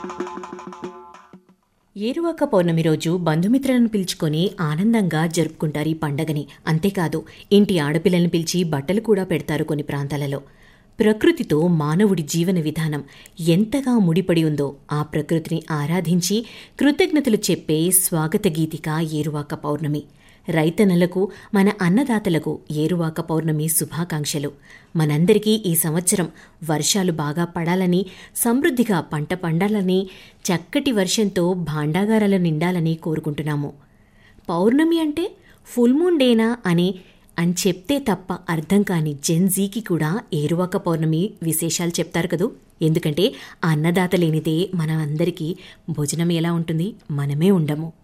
ఏరువాక పౌర్ణమి రోజు బంధుమిత్రులను పిలుచుకొని ఆనందంగా జరుపుకుంటారు ఈ పండగని అంతేకాదు ఇంటి ఆడపిల్లలను పిలిచి బట్టలు కూడా పెడతారు కొన్ని ప్రాంతాలలో ప్రకృతితో మానవుడి జీవన విధానం ఎంతగా ముడిపడి ఉందో ఆ ప్రకృతిని ఆరాధించి కృతజ్ఞతలు చెప్పే స్వాగత గీతిక ఏరువాక పౌర్ణమి రైతన్నలకు మన అన్నదాతలకు ఏరువాక పౌర్ణమి శుభాకాంక్షలు మనందరికీ ఈ సంవత్సరం వర్షాలు బాగా పడాలని సమృద్ధిగా పంట పండాలని చక్కటి వర్షంతో భాండాగారాలు నిండాలని కోరుకుంటున్నాము పౌర్ణమి అంటే ఫుల్ మూన్ డేనా అని అని చెప్తే తప్ప అర్థం కాని జెన్జీకి కూడా ఏరువాక పౌర్ణమి విశేషాలు చెప్తారు కదూ ఎందుకంటే ఆ అన్నదాత లేనిదే మన అందరికీ భోజనం ఎలా ఉంటుంది మనమే ఉండము